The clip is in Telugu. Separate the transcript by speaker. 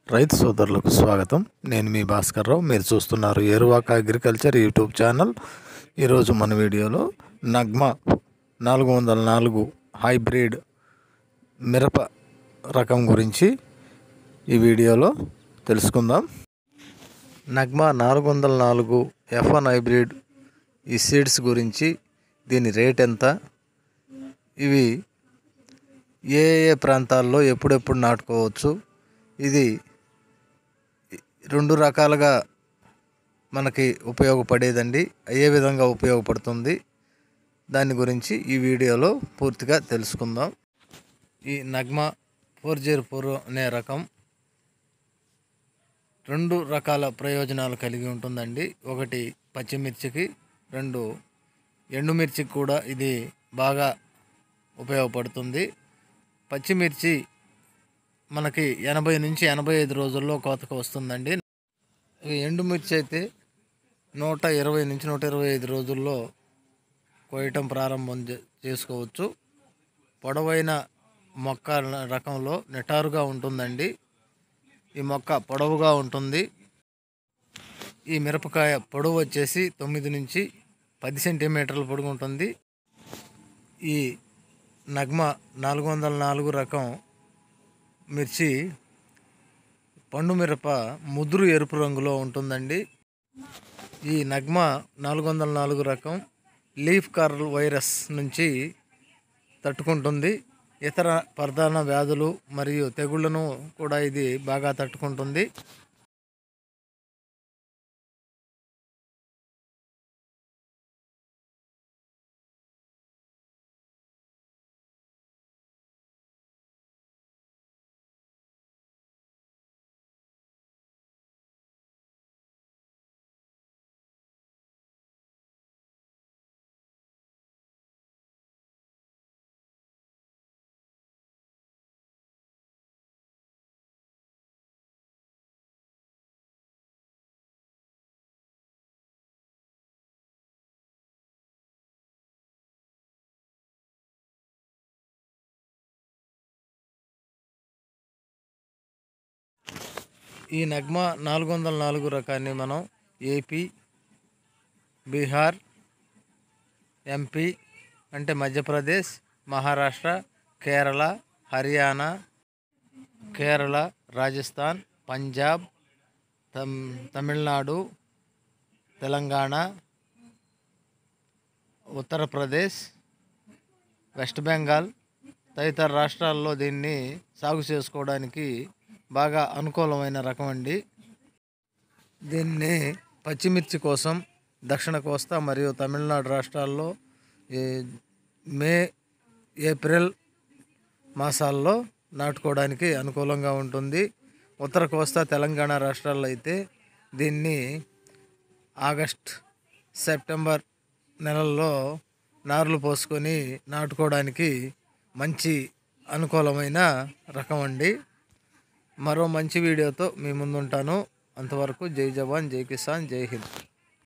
Speaker 1: రైతు సోదరులకు స్వాగతం నేను మీ భాస్కర్రావు మీరు చూస్తున్నారు ఏరువాక అగ్రికల్చర్ యూట్యూబ్ ఛానల్ ఈరోజు మన వీడియోలో నగ్మా నాలుగు వందల నాలుగు హైబ్రిడ్ మిరప రకం గురించి ఈ వీడియోలో తెలుసుకుందాం నగ్మా నాలుగు వందల నాలుగు ఎఫ్ వన్ హైబ్రిడ్ ఈ సీడ్స్ గురించి దీని రేట్ ఎంత ఇవి ఏ ఏ ప్రాంతాల్లో ఎప్పుడెప్పుడు నాటుకోవచ్చు ఇది రెండు రకాలుగా మనకి ఉపయోగపడేదండి ఏ విధంగా ఉపయోగపడుతుంది దాని గురించి ఈ వీడియోలో పూర్తిగా తెలుసుకుందాం ఈ నగ్మా ఫోర్ జీరో ఫోర్ అనే రకం రెండు రకాల ప్రయోజనాలు కలిగి ఉంటుందండి ఒకటి పచ్చిమిర్చికి రెండు ఎండుమిర్చికి కూడా ఇది బాగా ఉపయోగపడుతుంది పచ్చిమిర్చి మనకి ఎనభై నుంచి ఎనభై ఐదు రోజుల్లో కోతకు వస్తుందండి ఈ ఎండుమిర్చి అయితే నూట ఇరవై నుంచి నూట ఇరవై ఐదు రోజుల్లో కోయటం ప్రారంభం చే- చేసుకోవచ్చు పొడవైన మొక్క రకంలో నిటారుగా ఉంటుందండి ఈ మొక్క పొడవుగా ఉంటుంది ఈ మిరపకాయ పొడవు వచ్చేసి తొమ్మిది నుంచి పది సెంటీమీటర్ల పొడుగు ఉంటుంది ఈ నగ్మ నాలుగు వందల నాలుగు రకం మిర్చి పండు మిరప ముదురు ఎరుపు రంగులో ఉంటుందండి ఈ నగ్మ నాలుగు వందల నాలుగు రకం లీఫ్ కర్ల్ వైరస్ నుంచి తట్టుకుంటుంది ఇతర ప్రధాన వ్యాధులు మరియు తెగుళ్లను కూడా ఇది బాగా తట్టుకుంటుంది ఈ నగ్మ నాలుగు వందల నాలుగు రకాన్ని మనం ఏపీ బీహార్ ఎంపీ అంటే మధ్యప్రదేశ్ మహారాష్ట్ర కేరళ హర్యానా కేరళ రాజస్థాన్ పంజాబ్ తమ్ తమిళనాడు తెలంగాణ ఉత్తరప్రదేశ్ వెస్ట్ బెంగాల్ తదితర రాష్ట్రాల్లో దీన్ని సాగు చేసుకోవడానికి బాగా అనుకూలమైన రకం అండి దీన్ని పచ్చిమిర్చి కోసం దక్షిణ కోస్తా మరియు తమిళనాడు రాష్ట్రాల్లో ఈ మే ఏప్రిల్ మాసాల్లో నాటుకోవడానికి అనుకూలంగా ఉంటుంది ఉత్తర కోస్తా తెలంగాణ రాష్ట్రాల్లో అయితే దీన్ని ఆగస్ట్ సెప్టెంబర్ నెలల్లో నారులు పోసుకొని నాటుకోవడానికి మంచి అనుకూలమైన రకం అండి మరో మంచి వీడియోతో మీ ముందుంటాను అంతవరకు జై జవాన్ జై కిసాన్ జై హింద్